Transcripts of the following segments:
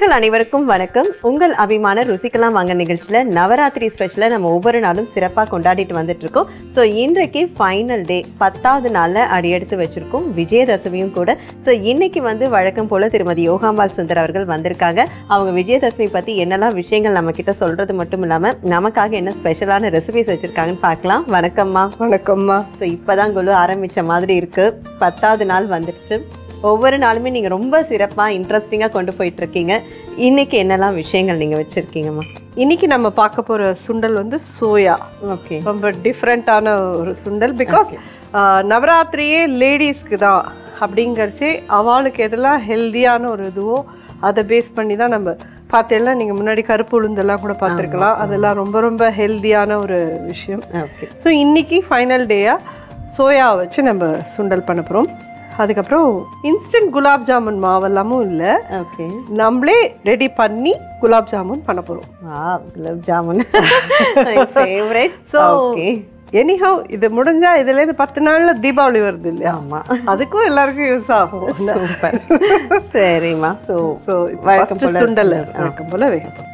நேயர்கள் அனைவருக்கும் வணக்கம் உங்கள் அபிமான ருசிக்கலாம் வாங்க நிகழ்ச்சியில நவராத்திரி ஸ்பெஷலை நம்ம ஒவ்வொரு நாளும் சிறப்பாக கொண்டாடிட்டு வந்துட்டு இருக்கோம் ஸோ இன்றைக்கு ஃபைனல் டே பத்தாவது நாளில் அடியெடுத்து வச்சிருக்கோம் விஜயதசமியும் கூட ஸோ இன்னைக்கு வந்து வழக்கம் போல திருமதி யோகாம்பால் சுந்தர் அவர்கள் வந்திருக்காங்க அவங்க விஜயதசமி பத்தி என்னெல்லாம் விஷயங்கள் நம்ம கிட்ட சொல்றது மட்டும் இல்லாம நமக்காக என்ன ஸ்பெஷலான ரெசிபிஸ் வச்சிருக்காங்கன்னு பார்க்கலாம் வணக்கம்மா வணக்கம்மா ஸோ இப்போதான் குழு ஆரம்பிச்ச மாதிரி இருக்கு பத்தாவது நாள் வந்துடுச்சு ஒவ்வொரு நாளுமே நீங்க ரொம்ப சிறப்பா இன்ட்ரெஸ்டிங்கா கொண்டு போயிட்டு இருக்கீங்க இன்னைக்கு என்னெல்லாம் விஷயங்கள் நீங்க வச்சிருக்கீங்கம்மா இன்னைக்கு நம்ம பார்க்க போற சுண்டல் வந்து சோயா ஓகே ரொம்ப டிஃப்ரெண்ட்டான ஒரு சுண்டல் பிகாஸ் நவராத்திரியே லேடிஸ்க்கு தான் அப்படிங்கறச்சே அவளுக்கு எதெல்லாம் ஹெல்தியான ஒரு இதுவோ அதை பேஸ் பண்ணி தான் நம்ம பார்த்தேன்னா நீங்கள் முன்னாடி கருப்பு உளுந்தெல்லாம் கூட பார்த்துருக்கலாம் அதெல்லாம் ரொம்ப ரொம்ப ஹெல்தியான ஒரு விஷயம் ஓகே ஸோ இன்னைக்கு ஃபைனல் டேயாக சோயா வச்சு நம்ம சுண்டல் பண்ண போகிறோம் அதுக்கப்புறம் இன்ஸ்டன்ட் குலாப் ஜாமுன் மாவெல்லாமும் இல்லை ஓகே நம்மளே ரெடி பண்ணி குலாப் ஜாமுன் பண்ண போகிறோம் வா gulab jamun favourite So, okay anyhow இது முடிஞ்சா இதுலேருந்து பத்து நாள்ல தீபாவளி வருது இல்லையா ஆமா அதுக்கும் எல்லாருக்கும் யூஸ் ஆகும் சூப்பர் சரிம்மா ஸோ ஸோ வழக்கம் வழக்கம் போல சுண்டல் சுண்டல். வழக்கம் போல வேகப்படும்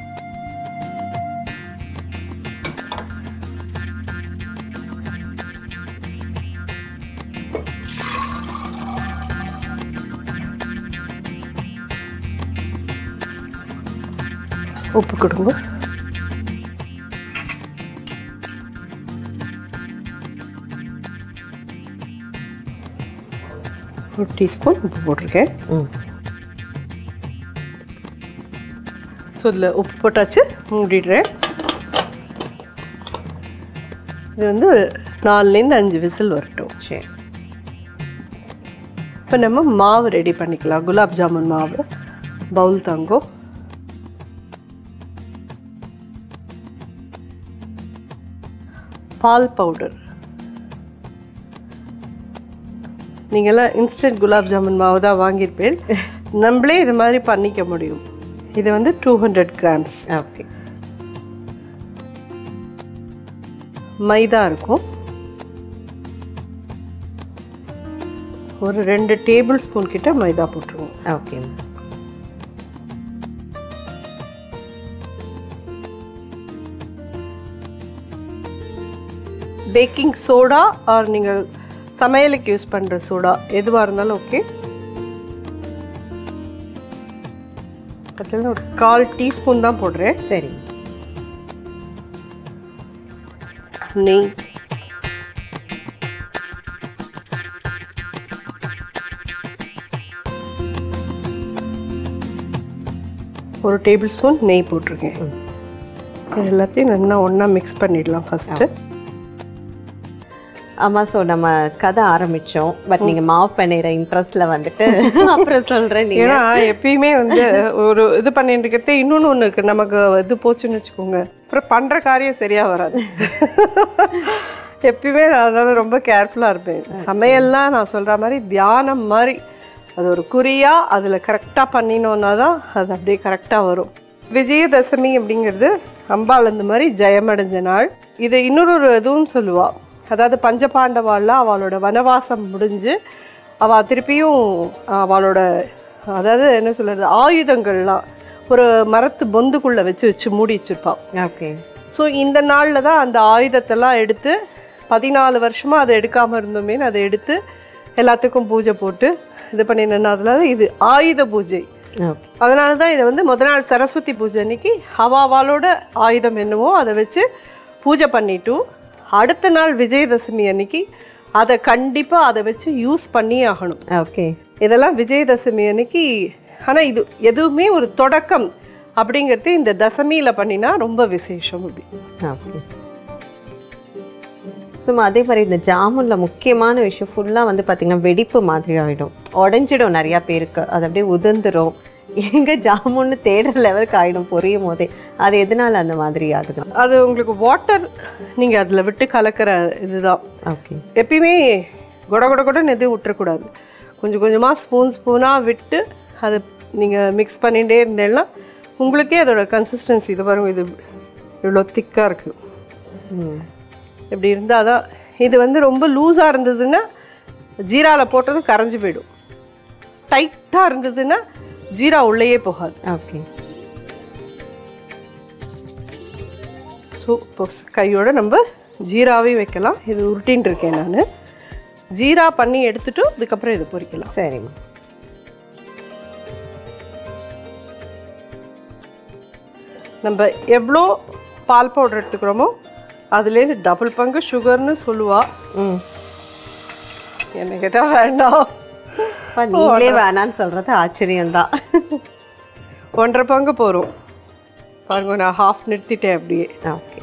உப்பு கொடுங்க ஒரு டீஸ்பூன் உப்பு போட்டிருக்கேன் ம் ஸோ இதில் உப்பு போட்டாச்சு மூடிடுறேன் இது வந்து ஒரு நாலுலேருந்து அஞ்சு விசில் வரட்டும் சரி இப்போ நம்ம மாவு ரெடி பண்ணிக்கலாம் குலாப் ஜாமுன் மாவு பவுல் தாங்கோ பால் பவுடர் நீங்கள்லாம் இன்ஸ்டன்ட் குலாப் ஜாமுன் மாவு தான் வாங்கியிருப்பேன் நம்மளே இது மாதிரி பண்ணிக்க முடியும் இது வந்து two hundred grams okay maida இருக்கும் ஒரு ரெண்டு டேபிள் ஸ்பூன் கிட்ட மைதா போட்டுருவோம் ஓகே பேக்கிங் சோடா ஆர் நீங்கள் சமையலுக்கு யூஸ் பண்ணுற சோடா எதுவாக இருந்தாலும் ஓகே அதில் ஒரு கால் டீஸ்பூன் தான் போடுறேன் சரி நெய் ஒரு டேபிள் ஸ்பூன் நெய் போட்டிருக்கேன் இது எல்லாத்தையும் நல்லா ஒன்றா மிக்ஸ் பண்ணிடலாம் ஃபஸ்ட்டு ஆமா ஸோ நம்ம கதை ஆரம்பிச்சோம் பட் நீங்க மாவு பண்ணிடுற இன்ட்ரெஸ்ட்ல வந்துட்டு அப்புறம் சொல்றேன் நீங்க ஏன்னா எப்பயுமே வந்து ஒரு இது பண்ணிட்டு இருக்கிறதே இன்னொன்று ஒன்று இருக்கு நமக்கு இது போச்சுன்னு வச்சுக்கோங்க அப்புறம் பண்ணுற காரியம் சரியா வராது எப்பயுமே நான் அதனால ரொம்ப கேர்ஃபுல்லாக இருப்பேன் சமையல்லாம் நான் சொல்கிற மாதிரி தியானம் மாதிரி அது ஒரு குறியாக அதில் கரெக்டாக பண்ணினோன்னா தான் அது அப்படியே கரெக்டாக வரும் விஜயதசமி அப்படிங்கிறது அம்பாள் இந்த மாதிரி ஜெயமடைஞ்ச நாள் இது இன்னொரு ஒரு இதுவும் சொல்லுவா அதாவது பஞ்சபாண்டவாள்லாம் அவளோட வனவாசம் முடிஞ்சு அவள் திருப்பியும் அவளோட அதாவது என்ன சொல்கிறது ஆயுதங்கள்லாம் ஒரு மரத்து பொந்துக்குள்ளே வச்சு வச்சு மூடி வச்சுருப்பாள் ஓகே ஸோ இந்த நாளில் தான் அந்த ஆயுதத்தெல்லாம் எடுத்து பதினாலு வருஷமாக அதை எடுக்காமல் இருந்தோமே அதை எடுத்து எல்லாத்துக்கும் பூஜை போட்டு இது பண்ணினா அதனால இது ஆயுத பூஜை ஓகே அதனால தான் இதை வந்து முத நாள் சரஸ்வதி பூஜை அன்னைக்கு அவாவாலோட ஆயுதம் என்னவோ அதை வச்சு பூஜை பண்ணிட்டு அடுத்த நாள் விஜயதசமி அன்னைக்கு அதை கண்டிப்பாக அதை வச்சு யூஸ் பண்ணியே ஆகணும் ஓகே இதெல்லாம் விஜயதசமி அன்னைக்கு ஆனால் இது எதுவுமே ஒரு தொடக்கம் அப்படிங்கிறது இந்த தசமியில் பண்ணினா ரொம்ப விசேஷம் அப்படி ஓகே சும்மா அதே மாதிரி இந்த ஜாமுன்ல முக்கியமான விஷயம் ஃபுல்லா வந்து பாத்தீங்கன்னா வெடிப்பு மாதிரி ஆயிடும் உடஞ்சிடும் நிறைய பேருக்கு அது அப்படியே உதிர்ந்துரும் எங்க ஜாமுன்னு தேடுற லெவலுக்கு ஆயிடும் பொரியும் போதே அது எதனால அந்த மாதிரி ஆகுது அது உங்களுக்கு வாட்டர் நீங்கள் அதில் விட்டு கலக்கிற இதுதான் ஓகே எப்பயுமே கொட கொட கொடன்னு எதுவும் விட்டுறக்கூடாது கொஞ்சம் கொஞ்சமாக ஸ்பூன் ஸ்பூனாக விட்டு அதை நீங்கள் மிக்ஸ் பண்ணிகிட்டே இருந்தேன்னா உங்களுக்கே அதோட கன்சிஸ்டன்சி இது பாருங்க இது இவ்வளோ திக்காக இருக்குது ம் இப்படி இருந்தால் தான் இது வந்து ரொம்ப லூஸாக இருந்ததுன்னா ஜீராவில் போட்டதும் கரைஞ்சி போயிடும் டைட்டாக இருந்ததுன்னா ஜீரா உள்ளேயே போகாது ஓகே ஸோ இப்போ கையோட நம்ம ஜீராவையும் வைக்கலாம் இது உருட்டின்னு இருக்கேன் நான் ஜீரா பண்ணி எடுத்துட்டு அதுக்கப்புறம் இதை பொரிக்கலாம் சரிம்மா நம்ம எவ்வளோ பால் பவுடர் எடுத்துக்கிறோமோ அதுலேருந்து டபுள் பங்கு சுகர்னு சொல்லுவா ம் என்ன கேட்டால் வேண்டாம் அப்பா, நீங்களே வேணான்னு சொல்றது ஆச்சரியம்தான் ஒன்றரை பங்கு போகிறோம் பாருங்க நான் ஹாஃப் நிறுத்திட்டேன் அப்படியே ஓகே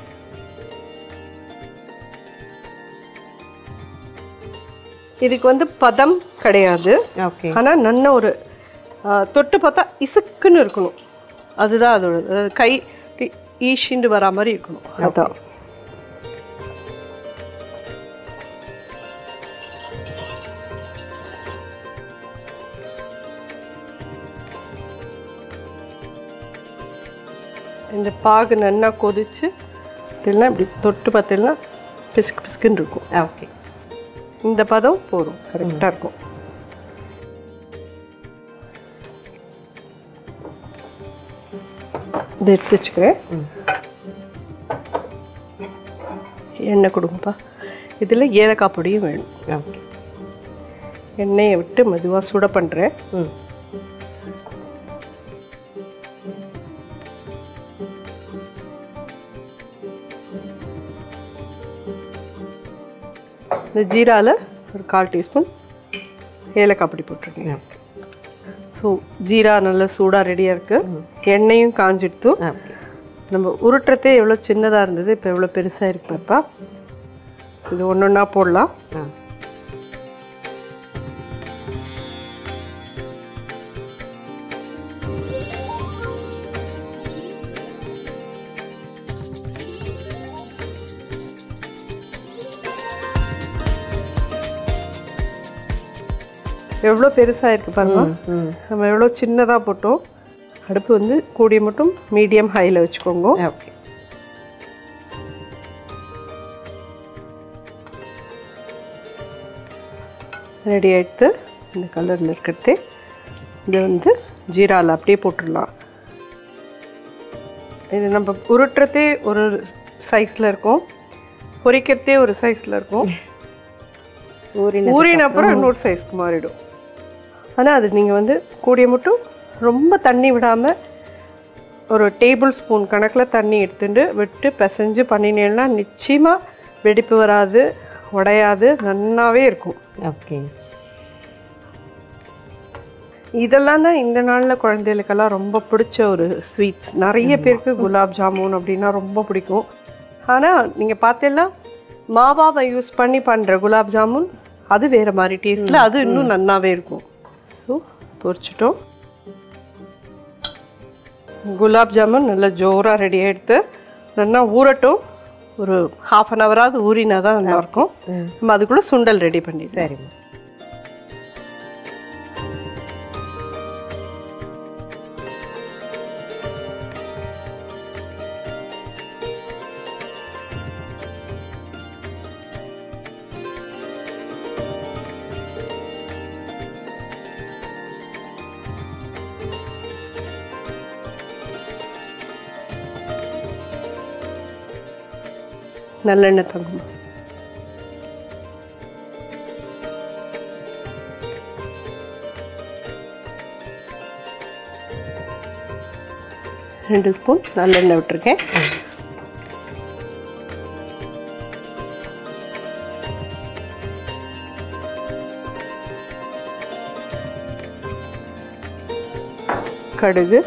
இதுக்கு வந்து பதம் கிடையாது ஓகே ஆனால் நல்ல ஒரு ஆ, தொட்டு பார்த்தா இசுக்குன்னு இருக்கணும் அதுதான் அதோட அதாவது கை இப்படி ஈஷிண்டு வரா மாதிரி இருக்கணும் அதான் இந்த பாகு நல்லா கொதிச்சு இதெல்லாம் இப்படி தொட்டு பார்த்தீங்கன்னா பிசுக்கு பிசுக்குன்னு இருக்கும் ஓகே இந்த பதம் போதும் கரெக்டாக இருக்கும் இதை எடுத்து வச்சுக்கிறேன் எண்ணெய் கொடுங்கப்பா இதில் ஏலக்காய் பொடியும் வேணும் ஓகே எண்ணெயை விட்டு மெதுவாக சுட பண்ணுறேன் ம் இந்த ஜீராவில் ஒரு கால் டீஸ்பூன் ஏலக்காய் பொடி போட்டிருக்கேன் ஓகே ஸோ ஜீரா நல்லா சூடாக ரெடியாக இருக்குது எண்ணெயும் காஞ்சிடுத்து ஓகே நம்ம உருட்டுறதே எவ்வளோ சின்னதாக இருந்தது இப்போ எவ்வளோ பெருசாக இருக்கு பாப்பா இது ஒன்று ஒன்றா போடலாம் ஆ எவ்வளோ பெருசாக இருக்கு பாருங்க ம் நம்ம எவ்வளோ சின்னதாக போட்டோம் அடுப்பு வந்து கூடிய மட்டும் மீடியம் ஹையில் வச்சுக்கோங்க ஓகே ரெடி ஆகிடுத்து இந்த கலரில் இருக்கிறது இது வந்து ஜீராவில் அப்படியே போட்டுடலாம் இது நம்ம உருட்டுறதே ஒரு சைஸில் இருக்கும் பொரிக்கிறதே ஒரு சைஸில் இருக்கும் ஊறின ஊறின அப்புறம் இன்னொரு சைஸ்க்கு மாறிடும் ஆனால் அது நீங்கள் வந்து கூடிய மட்டும் ரொம்ப தண்ணி விடாமல் ஒரு டேபிள் ஸ்பூன் கணக்கில் தண்ணி எடுத்துட்டு விட்டு பிசைஞ்சு பண்ணினேன்னா நிச்சயமாக வெடிப்பு வராது உடையாது நன்னாவே இருக்கும் ஓகே இதெல்லாம் தான் இந்த நாளில் குழந்தைகளுக்கெல்லாம் ரொம்ப பிடிச்ச ஒரு ஸ்வீட்ஸ் நிறைய பேருக்கு குலாப் ஜாமுன் அப்படின்னா ரொம்ப பிடிக்கும் ஆனால் நீங்கள் பார்த்தீங்கன்னா மாவாவை யூஸ் பண்ணி பண்ணுற குலாப் ஜாமுன் அது வேறு மாதிரி டேஸ்ட்டில் அது இன்னும் நன்னாவே இருக்கும் ஸோ பொரிச்சிட்டோம் குலாப் ஜாமுன் நல்லா ஜோராக ரெடி ஆகிடுத்து நல்லா ஊறட்டும் ஒரு ஹாஃப் அன் ஹவராவது ஊறினா தான் நல்லாயிருக்கும் நம்ம அதுக்குள்ளே சுண்டல் ரெடி பண்ணிடுறோம் சரிம்மா நல்லெண்ணெய் தங்கம்மா ரெண்டு ஸ்பூன் நல்லெண்ணெய் விட்டுருக்கேன் கடுகு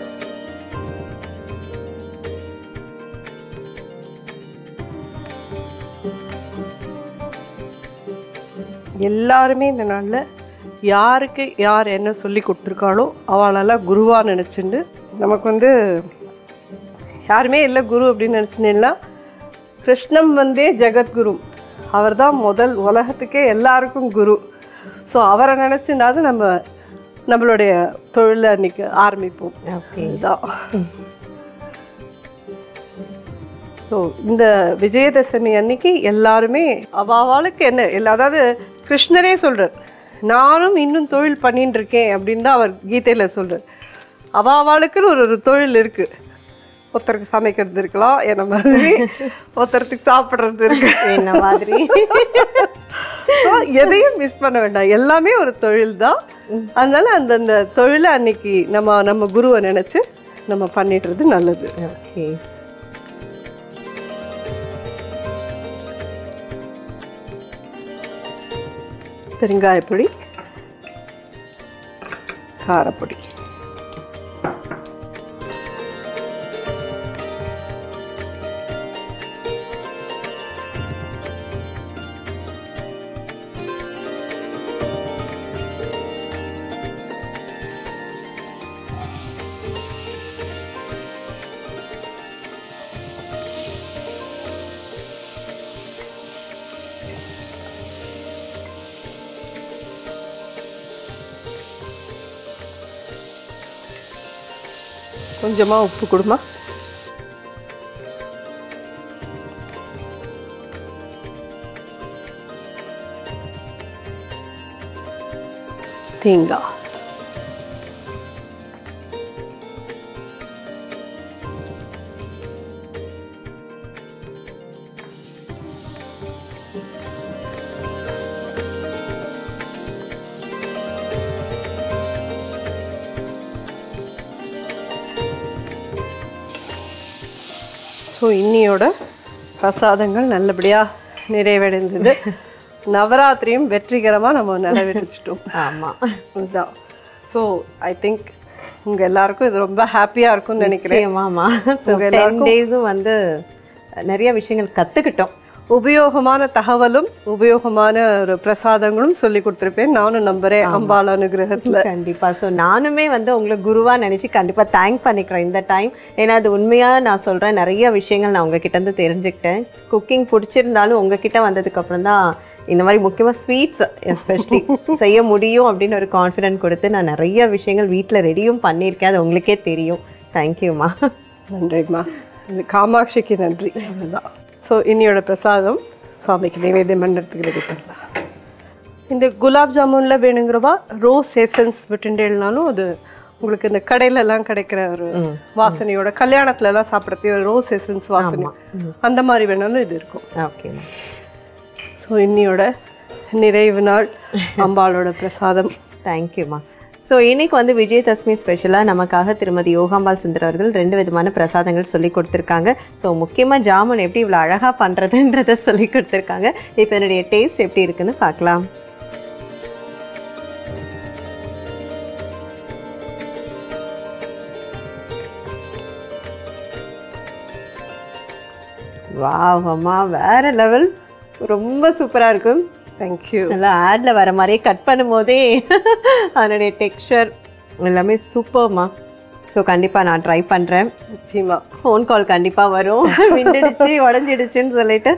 எல்லாருமே இந்த நாளில் யாருக்கு யார் என்ன சொல்லி கொடுத்துருக்காளோ அவளெல்லாம் குருவாக நினச்சிண்டு நமக்கு வந்து யாருமே இல்லை குரு அப்படின்னு நினச்சினேன்னா கிருஷ்ணம் வந்தே ஜெகத்குரு அவர் தான் முதல் உலகத்துக்கே எல்லாருக்கும் குரு ஸோ அவரை நினச்சினாவது நம்ம நம்மளுடைய தொழிலை அன்னைக்கு ஆரம்பிப்போம் ஓகே இதுதான் ஸோ இந்த விஜயதசமி அன்னைக்கு எல்லாருமே அவாவாளுக்கு என்ன எல்லா அதாவது கிருஷ்ணரே சொல்றார் நானும் இன்னும் தொழில் பண்ணிட்டு இருக்கேன் அப்படின்னு தான் அவர் கீதையில் சொல்றார் அவாவாளுக்குன்னு ஒரு ஒரு தொழில் இருக்கு ஒருத்தருக்கு சமைக்கிறது இருக்கலாம் என்ன மாதிரி ஒருத்தருக்கு சாப்பிட்றது இருக்கு என்ன மாதிரி So, எதையும் மிஸ் பண்ண வேண்டாம் எல்லாமே ஒரு தொழில் தான் அதனால அந்தந்த தொழிலை அன்னைக்கு நம்ம நம்ம குருவை நினைச்சு நம்ம பண்ணிடுறது நல்லது ஓகே பெருங்காயப்பொடி காரப்பொடி கொஞ்சமா உப்பு கொடுமா தேங்காய் ஸோ இன்னியோட பிரசாதங்கள் நல்லபடியாக நிறைவடைந்தது நவராத்திரியும் வெற்றிகரமாக நம்ம நிறைவேற்றிச்சிட்டோம் ஆமா இதுதான் ஸோ ஐ திங்க் உங்கள் எல்லாருக்கும் இது ரொம்ப ஹாப்பியாக இருக்கும்னு நினைக்கிறேன் நிச்சயமாமா ஸோ உங்க டென் டேஸும் வந்து நிறைய விஷயங்கள் கத்துக்கிட்டோம் உபயோகமான தகவலும் உபயோகமான ஒரு பிரசாதங்களும் சொல்லி கொடுத்துருப்பேன் நானும் நம்புறேன் அம்பாள் அனுகிரகத்தில் கண்டிப்பா ஸோ நானுமே வந்து உங்களை குருவா நினைச்சு கண்டிப்பா தேங்க் பண்ணிக்கிறேன் இந்த டைம் ஏன்னா அது உண்மையா நான் சொல்றேன் நிறைய விஷயங்கள் நான் உங்ககிட்ட இருந்து தெரிஞ்சுக்கிட்டேன் குக்கிங் பிடிச்சிருந்தாலும் உங்ககிட்ட வந்ததுக்கு அப்புறம் தான் இந்த மாதிரி முக்கியமா ஸ்வீட்ஸ் எஸ்பெஷலி செய்ய முடியும் அப்படின்னு ஒரு கான்ஃபிடென்ட் கொடுத்து நான் நிறைய விஷயங்கள் வீட்டில் ரெடியும் பண்ணியிருக்கேன் அது உங்களுக்கே தெரியும் தேங்க்யூம்மா நன்றிம்மா இந்த காமாட்சிக்கு நன்றி அதுதான் ஸோ இன்னியோட பிரசாதம் சுவாமிக்கு நைவேத்தியம் பண்ணுறதுக்கு ரெடி பண்ணலாம் இந்த குலாப் ஜாமுனில் வேணுங்கிறவா ரோஸ் எசன்ஸ் விட்டுண்டேல்னாலும் அது உங்களுக்கு இந்த கடையில எல்லாம் கிடைக்கிற ஒரு வாசனையோட கல்யாணத்துல எல்லாம் சாப்பிட்றதுக்கு ரோஸ் எசன்ஸ் வாசனை அந்த மாதிரி வேணாலும் இது இருக்கும் ஓகேம்மா ஸோ இன்னியோட நிறைவு நாள் அம்பாளோட பிரசாதம் தேங்க்யூம்மா ஸோ இன்னைக்கு வந்து விஜயதசமி ஸ்பெஷலாக நமக்காக திருமதி யோகாம்பால் சுந்தர் அவர்கள் ரெண்டு விதமான பிரசாதங்கள் சொல்லி கொடுத்துருக்காங்க ஸோ முக்கியமாக ஜாமுன் எப்படி இவ்வளோ அழகாக பண்ணுறதுன்றத சொல்லி கொடுத்துருக்காங்க இப்போ என்னுடைய டேஸ்ட் எப்படி இருக்குன்னு பார்க்கலாம் வாவ் அம்மா வேற லெவல் ரொம்ப சூப்பராக இருக்கும் தேங்க்யூ நல்லா ஆட்ல வர மாதிரியே கட் பண்ணும்போதே அதனுடைய டெக்ஸ்சர் எல்லாமே சூப்பர்மா ஸோ கண்டிப்பாக நான் ட்ரை பண்ணுறேன் நிச்சயமா ஃபோன் கால் கண்டிப்பாக வரும் விண்டுடுச்சு உடஞ்சிடுச்சுன்னு சொல்லிட்டு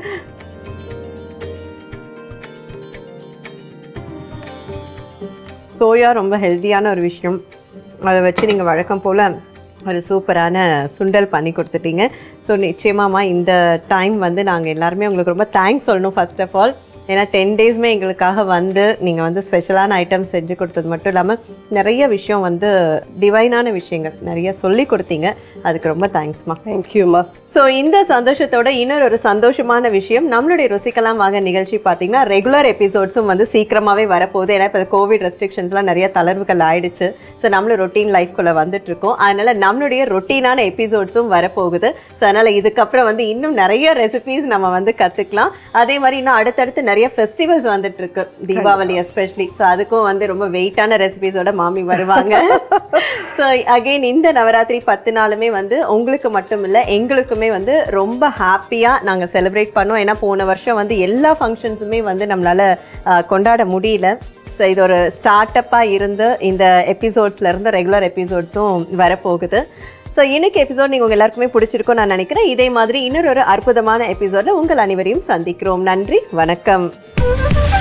சோயா ரொம்ப ஹெல்த்தியான ஒரு விஷயம் அதை வச்சு நீங்கள் வழக்கம் போல் ஒரு சூப்பரான சுண்டல் பண்ணி கொடுத்துட்டீங்க ஸோ நிச்சயமாம்மா இந்த டைம் வந்து நாங்கள் எல்லாருமே உங்களுக்கு ரொம்ப தேங்க்ஸ் சொல்லணும் ஃபர்ஸ்ட் ஆஃப் ஆல் ஏன்னா டென் டேஸ்மே எங்களுக்காக வந்து நீங்கள் வந்து ஸ்பெஷலான ஐட்டம் செஞ்சு கொடுத்தது மட்டும் இல்லாமல் நிறைய விஷயம் வந்து டிவைனான விஷயங்கள் நிறைய சொல்லி கொடுத்தீங்க அதுக்கு ரொம்ப தேங்க்ஸ்மா தேங்க்யூம்மா ஸோ இந்த சந்தோஷத்தோட இன்னொரு ஒரு சந்தோஷமான விஷயம் நம்மளுடைய ருசிக்கலாம் வாங்க நிகழ்ச்சி பார்த்தீங்கன்னா ரெகுலர் எபிசோட்ஸும் வந்து சீக்கிரமாகவே வரப்போகுது ஏன்னா இப்போ கோவிட் ரெஸ்ட்ரிக்ஷன்ஸ்லாம் நிறைய தளர்வுகள் ஆயிடுச்சு ஸோ நம்மளும் ரொட்டீன் லைஃப்குள்ளே வந்துட்டு இருக்கோம் அதனால நம்மளுடைய ரொட்டீனான எபிசோட்ஸும் வரப்போகுது ஸோ அதனால இதுக்கப்புறம் வந்து இன்னும் நிறைய ரெசிபீஸ் நம்ம வந்து கற்றுக்கலாம் அதே மாதிரி இன்னும் அடுத்தடுத்து நிறைய ஃபெஸ்டிவல்ஸ் வந்துட்டு இருக்கு தீபாவளி எஸ்பெஷலி ஸோ அதுக்கும் வந்து ரொம்ப வெயிட்டான ரெசிபீஸோட மாமி வருவாங்க ஸோ அகெயின் இந்த நவராத்திரி பத்து நாளுமே வந்து உங்களுக்கு மட்டும் இல்லை எங்களுக்குமே வந்து ரொம்ப ஹாப்பியாக நாங்கள் செலிப்ரேட் பண்ணோம் ஏன்னா போன வருஷம் வந்து எல்லா ஃபங்க்ஷன்ஸுமே வந்து நம்மளால அஹ், கொண்டாட முடியல ஸோ இது ஒரு ஸ்டார்ட் அப்பாக இருந்து இந்த எபிசோட்ஸ்ல இருந்து ரெகுலர் எபிசோட்ஸும் வரப்போகுது ஸோ இன்னைக்கு எபிசோட் நீங்கள் உங்க எல்லாருக்குமே பிடிச்சிருக்கும் நான் நினைக்கிறேன் இதே மாதிரி இன்னொரு ஒரு அற்புதமான எபிசோட உங்கள் அனைவரையும் சந்திக்கிறோம் நன்றி வணக்கம்